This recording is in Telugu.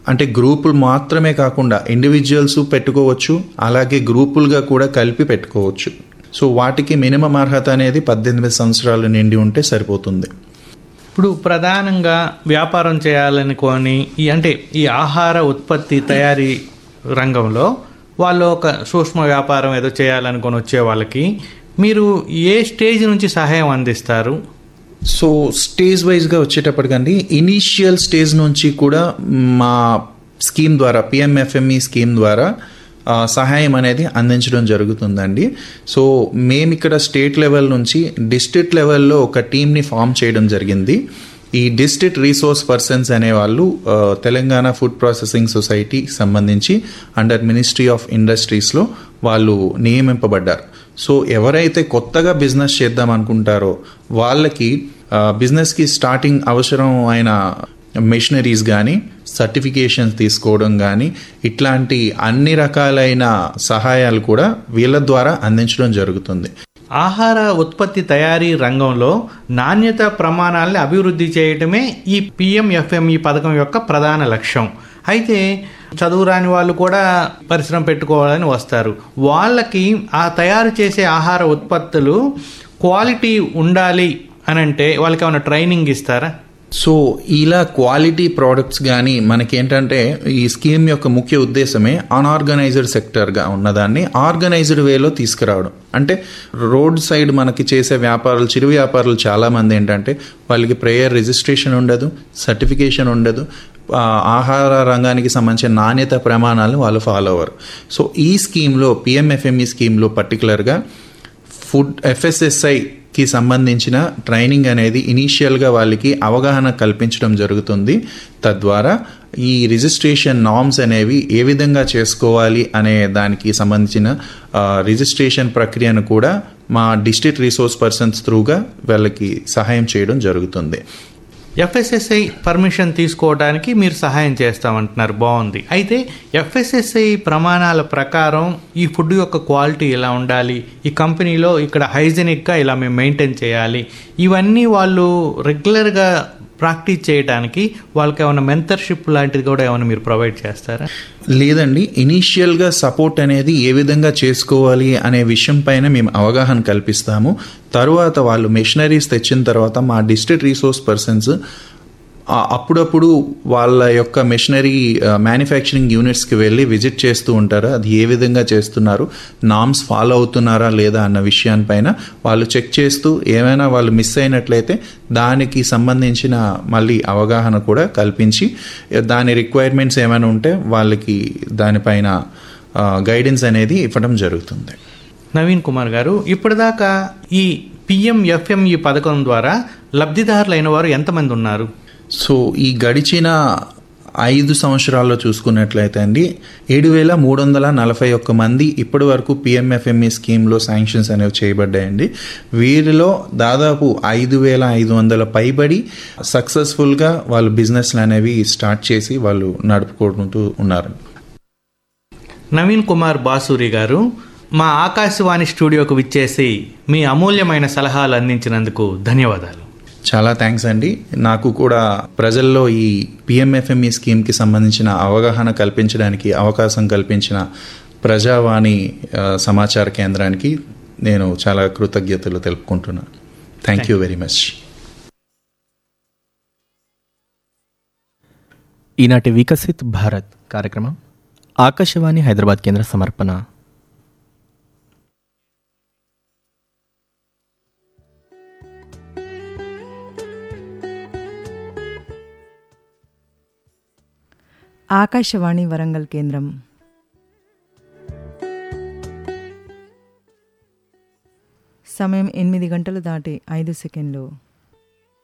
అంటే గ్రూపులు మాత్రమే కాకుండా ఇండివిజువల్స్ పెట్టుకోవచ్చు అలాగే గ్రూపులుగా కూడా కలిపి పెట్టుకోవచ్చు సో వాటికి మినిమం అర్హత అనేది పద్దెనిమిది సంవత్సరాలు నిండి ఉంటే సరిపోతుంది ఇప్పుడు ప్రధానంగా వ్యాపారం చేయాలనుకొని ఈ అంటే ఈ ఆహార ఉత్పత్తి తయారీ రంగంలో వాళ్ళు ఒక సూక్ష్మ వ్యాపారం ఏదో చేయాలనుకొని వచ్చే వాళ్ళకి మీరు ఏ స్టేజ్ నుంచి సహాయం అందిస్తారు సో స్టేజ్ వైజ్గా వచ్చేటప్పటికండి ఇనీషియల్ స్టేజ్ నుంచి కూడా మా స్కీమ్ ద్వారా పిఎంఎఫ్ఎంఈ స్కీమ్ ద్వారా ఆ, సహాయం అనేది అందించడం జరుగుతుందండి సో మేము ఇక్కడ స్టేట్ లెవెల్ నుంచి డిస్ట్రిక్ట్ లెవెల్లో ఒక టీమ్ని ఫామ్ చేయడం జరిగింది ఈ డిస్ట్రిక్ట్ రీసోర్స్ పర్సన్స్ అనేవాళ్ళు ఆ, తెలంగాణ ఫుడ్ ప్రాసెసింగ్ సొసైటీ సంబంధించి అండర్ మినిస్ట్రీ ఆఫ్ ఇండస్ట్రీస్లో వాళ్ళు నియమింపబడ్డారు సో ఎవరైతే కొత్తగా బిజినెస్ చేద్దాం అనుకుంటారో వాళ్ళకి ఆ, బిజినెస్కి స్టార్టింగ్ అవసరం అయిన మెషినరీస్ కానీ సర్టిఫికేషన్స్ తీసుకోవడం కానీ ఇట్లాంటి అన్ని రకాలైన సహాయాలు కూడా వీళ్ళ ద్వారా అందించడం జరుగుతుంది ఆహార ఉత్పత్తి తయారీ రంగంలో నాణ్యత ప్రమాణాలని అభివృద్ధి చేయడమే ఈ పిఎంఎఫ్ఎంఈ పథకం యొక్క ప్రధాన లక్ష్యం అయితే చదువు రాని వాళ్ళు కూడా పరిశ్రమ పెట్టుకోవాలని వస్తారు వాళ్ళకి ఆ తయారు చేసే ఆహార ఉత్పత్తులు క్వాలిటీ ఉండాలి అని అంటే వాళ్ళకి ఏమైనా ట్రైనింగ్ ఇస్తారా సో ఇలా క్వాలిటీ ప్రోడక్ట్స్ కానీ మనకేంటంటే ఈ స్కీమ్ యొక్క ముఖ్య ఉద్దేశమే అన్ఆర్గనైజ్డ్ సెక్టర్గా ఉన్నదాన్ని ఆర్గనైజ్డ్ వేలో తీసుకురావడం అంటే రోడ్ సైడ్ మనకి చేసే వ్యాపారాలు చిరు వ్యాపారులు చాలామంది ఏంటంటే వాళ్ళకి ప్రేయర్ రిజిస్ట్రేషన్ ఉండదు సర్టిఫికేషన్ ఉండదు ఆ, ఆహార రంగానికి సంబంధించిన నాణ్యత ప్రమాణాలను వాళ్ళు ఫాలో అవ్వరు సో ఈ స్కీమ్లో పిఎంఎఫ్ఎంఈ స్కీమ్లో పర్టికులర్గా ఫుడ్ ఎఫ్ఎస్ఎస్ఐకి సంబంధించిన ట్రైనింగ్ అనేది ఇనీషియల్గా వాళ్ళకి అవగాహన కల్పించడం జరుగుతుంది తద్వారా ఈ రిజిస్ట్రేషన్ నామ్స్ అనేవి ఏ విధంగా చేసుకోవాలి అనే దానికి సంబంధించిన ఆ, రిజిస్ట్రేషన్ ప్రక్రియను కూడా మా డిస్ట్రిక్ట్ రిసోర్స్ పర్సన్స్ త్రూగా వాళ్ళకి సహాయం చేయడం జరుగుతుంది ఎఫ్ఎస్ఎస్ఐ పర్మిషన్ తీసుకోవడానికి మీరు సహాయం చేస్తామంటున్నారు బాగుంది అయితే ఎఫ్ఎస్ఎస్ఐ ప్రమాణాల ప్రకారం ఈ ఫుడ్ యొక్క క్వాలిటీ ఎలా ఉండాలి ఈ కంపెనీలో ఇక్కడ హైజెనిక్గా ఇలా మేము మెయింటైన్ చేయాలి ఇవన్నీ వాళ్ళు రెగ్యులర్గా ప్రాక్టీస్ చేయడానికి వాళ్ళకి ఏమైనా మెంటర్షిప్ లాంటిది కూడా ఏమైనా మీరు ప్రొవైడ్ చేస్తారా లేదండి ఇనీషియల్గా సపోర్ట్ అనేది ఏ విధంగా చేసుకోవాలి అనే విషయం పైన మేము అవగాహన కల్పిస్తాము తరువాత వాళ్ళు మెషినరీస్ తెచ్చిన తర్వాత మా డిస్ట్రిక్ట్ రిసోర్స్ పర్సన్స్ అప్పుడప్పుడు వాళ్ళ యొక్క మెషినరీ మ్యానుఫ్యాక్చరింగ్ యూనిట్స్కి వెళ్ళి విజిట్ చేస్తూ ఉంటారు అది ఏ విధంగా చేస్తున్నారు నామ్స్ ఫాలో అవుతున్నారా లేదా అన్న విషయాన్పైన వాళ్ళు చెక్ చేస్తూ ఏమైనా వాళ్ళు మిస్ అయినట్లయితే దానికి సంబంధించిన మళ్ళీ అవగాహన కూడా కల్పించి దాని రిక్వైర్మెంట్స్ ఏమైనా ఉంటే వాళ్ళకి దానిపైన గైడెన్స్ అనేది ఇవ్వడం జరుగుతుంది నవీన్ కుమార్ గారు ఇప్పటిదాకా ఈ పిఎంఎఫ్ఎంఈ పథకం ద్వారా లబ్ధిదారులైన వారు ఎంతమంది ఉన్నారు సో ఈ గడిచిన ఐదు సంవత్సరాల్లో చూసుకున్నట్లయితే అండి ఏడు వేల మూడు వందల నలభై ఒక్క మంది ఇప్పటి వరకు పిఎంఎఫ్ఎంఈ స్కీమ్లో శాంక్షన్స్ అనేవి చేయబడ్డాయండి వీరిలో దాదాపు ఐదు వేల ఐదు వందల పైబడి సక్సెస్ఫుల్గా వాళ్ళు బిజినెస్లు అనేవి స్టార్ట్ చేసి వాళ్ళు నడుపుకుంటూ ఉన్నారు నవీన్ కుమార్ బాసూరి గారు మా ఆకాశవాణి స్టూడియోకు విచ్చేసి మీ అమూల్యమైన సలహాలు అందించినందుకు ధన్యవాదాలు చాలా థ్యాంక్స్ అండి నాకు కూడా ప్రజల్లో ఈ పిఎంఎఫ్ఎంఈ స్కీమ్కి సంబంధించిన అవగాహన కల్పించడానికి అవకాశం కల్పించిన ప్రజావాణి ఆ, సమాచార కేంద్రానికి నేను చాలా కృతజ్ఞతలు తెలుపుకుంటున్నాను థ్యాంక్ యూ వెరీ మచ్ ఈనాటి వికసిత్ భారత్ కార్యక్రమం ఆకాశవాణి హైదరాబాద్ కేంద్ర సమర్పణ ఆకాశవాణి వరంగల్ కేంద్రం సమయం ఎనిమిది గంటలు దాటి ఐదు సెకండ్లు